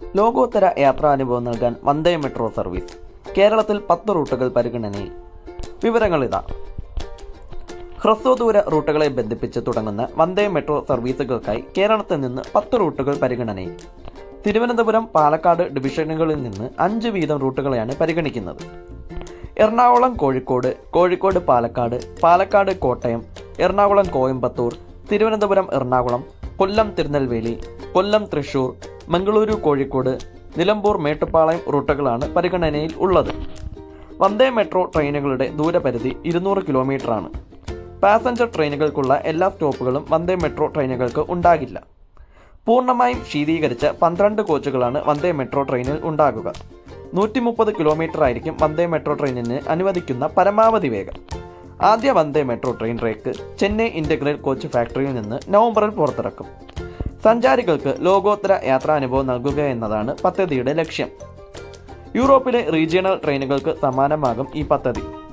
ലോകോത്തര യാത്രാനുഭവം നൽകാൻ വന്ദേ metro service കേരളത്തിൽ പത്ത് റൂട്ടുകൾ പരിഗണനയിൽ വിവരങ്ങളിതാ ഹ്രസ്വദൂര റൂട്ടുകളെ ബന്ധിപ്പിച്ച് തുടങ്ങുന്ന വന്ദേ മെട്രോ സർവീസുകൾക്കായി കേരളത്തിൽ നിന്ന് പത്ത് റൂട്ടുകൾ പരിഗണനയിൽ തിരുവനന്തപുരം പാലക്കാട് ഡിവിഷനുകളിൽ നിന്ന് അഞ്ച് വീതം റൂട്ടുകളെയാണ് പരിഗണിക്കുന്നത് എറണാകുളം കോഴിക്കോട് കോഴിക്കോട് പാലക്കാട് പാലക്കാട് കോട്ടയം എറണാകുളം കോയമ്പത്തൂർ തിരുവനന്തപുരം എറണാകുളം കൊല്ലം തിരുനെൽവേലി കൊല്ലം തൃശൂർ മംഗളൂരു കോഴിക്കോട് നിലമ്പൂർ മേട്ടുപ്പാളയം റൂട്ടുകളാണ് പരിഗണനയിൽ ഉള്ളത് വന്ദേ മെട്രോ ട്രെയിനുകളുടെ ദൂരപരിധി ഇരുന്നൂറ് കിലോമീറ്ററാണ് പാസഞ്ചർ ട്രെയിനുകൾക്കുള്ള എല്ലാ സ്റ്റോപ്പുകളും വന്ദേ മെട്രോ ട്രെയിനുകൾക്ക് ഉണ്ടാകില്ല പൂർണ്ണമായും ശീതീകരിച്ച പന്ത്രണ്ട് കോച്ചുകളാണ് വന്ദേ മെട്രോ ട്രെയിനിൽ ഉണ്ടാകുക നൂറ്റി മുപ്പത് കിലോമീറ്റർ ആയിരിക്കും വന്ദേ മെട്രോ ട്രെയിനിന് അനുവദിക്കുന്ന പരമാവധി വേഗം ആദ്യ Vande metro train rake Chennai integral coach ഫാക്ടറിയിൽ നിന്ന് നവംബറിൽ പുറത്തിറക്കും സഞ്ചാരികൾക്ക് ലോകോത്തര യാത്രാനുഭവം നൽകുക എന്നതാണ് പദ്ധതിയുടെ ലക്ഷ്യം യൂറോപ്പിലെ റീജിയണൽ ട്രെയിനുകൾക്ക് സമാനമാകും ഈ പദ്ധതി